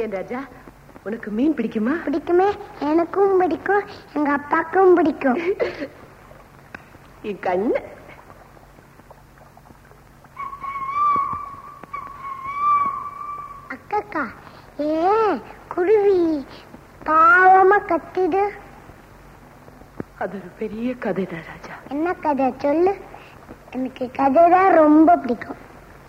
ஏன் ராஜா உனக்கு மீன் பிடிக்குமா பிடிக்குமே எனக்கும் பிடிக்கும் எங்க அப்பாக்கும் பிடிக்கும் என் கண்ணு அக்கா ஏன் குருவி பாவமா கத்துது அது ஒரு பெரிய கதைதான் ராஜா என்ன கதை சொல்லு எனக்கு கதை தான் ரொம்ப பிடிக்கும்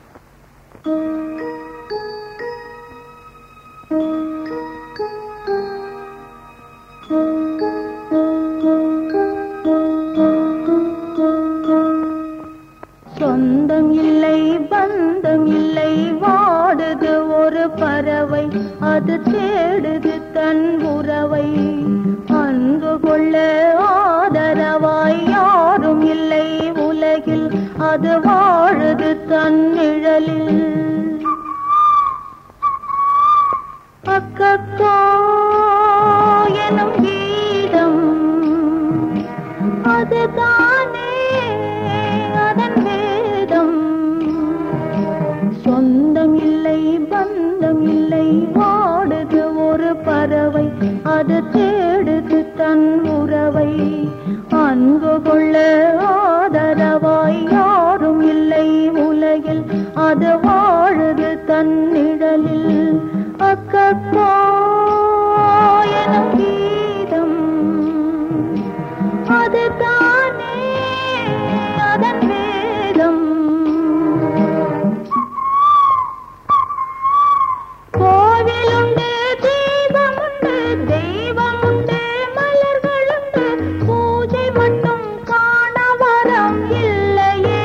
சொந்தம் இல்லை பந்தம் இல்லை வாடுது ஒரு பறவை அது தேடுது தன் உறவை அன்பு கொள்ள ஆதரவாய் யாரும் இல்லை உலகில் அது வாழுது தன் நிழலில் அக்கக்கோ எனும் கீதம் அதுதானே அதன் வேதம் சொந்தம் இல்லை பந்தம் இல்லை வாடுது ஒரு பறவை அது தேடுது தன் உறவை அன்பு கொள்ள ஆதரவாய் யாரும் இல்லை உலகில் அது வாழுது தன் நிழலில் அக்கக்கோ எனும் கீதம் அதுதானே அதன் வேதம் கோவிலுண்டு தீபமுண்டு தெய்வமுண்டு மலர்களுண்டு பூஜை மட்டும் காண வரம் இல்லையே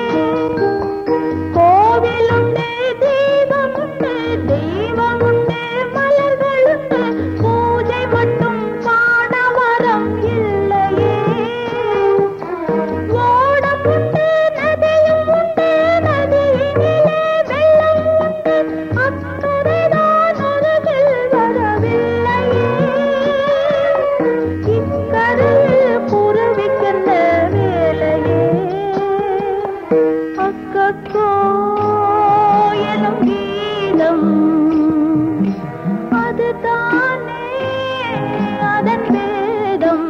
கோவிலுண்டு தீபமுண்டு தெய்வமுண்டு மலர்களுண்டு பூஜை மட்டும் காண வரம் இல்லையே ஓடம் உண்டு நதியும் உண்டு நதியினிலே வெள்ளம் உண்டு அக்கறைதான் அருகில் வரவில்லையே இக்கரையில் புறவிக்கின்ற வேலையே அக்கக்கோ எனும் கீதம் அதுதானே அதன் வேதம்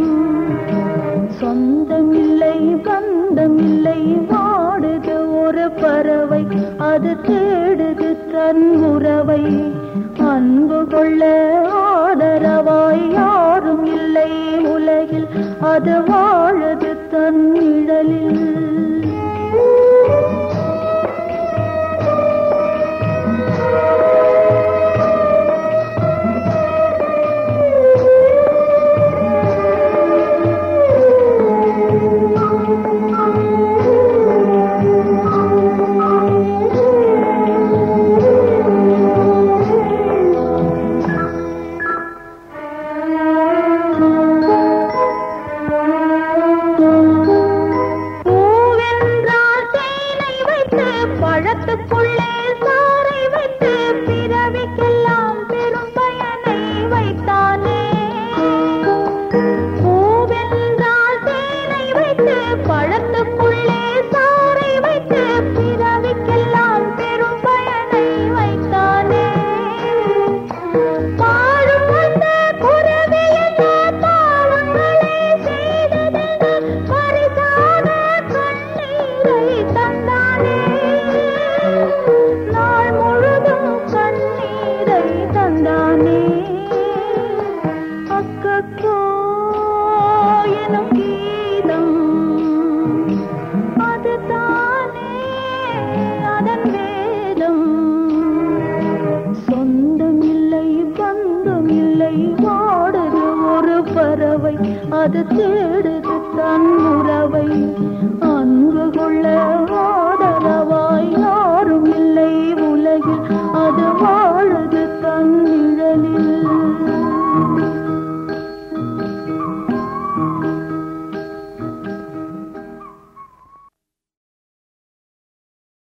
சொந்தம் இல்லை பந்தம் இல்லை வாடுது ஒரு பறவை அது தேடுது தன் உறவை அன்பு கொள்ள ஆதரவாய் யாரும் இல்லை உலகில் அது வாழுது தன் நிழலில் பூவென்றால் தேனை வைத்து பழத்துக்குள்ளே சாறை வைத்து பிறவிக்கெல்லாம் பெரும் பயனை வைத்தானே பூவென்றால் தேனை வைத்து பழத்துக்குள்ளே சாறை வைத்து பிறவிக்கெல்லாம் பெரும் பயனை வைத்தானே பாடும் அந்த குருவி என்ன பாவங்களை செய்ததென்று பரிசான கண்ணீரை தந்தானே நாள் முழுதும் கண்ணீரை தந்தானே அக்கக்கோ எனும் கீதம் அதுதானே அதன் வேதம் சொந்தம் இல்லை பந்தம் இல்லை வாடுது ஒரு பறவை அது தேடுது தன் உறவை அன்பு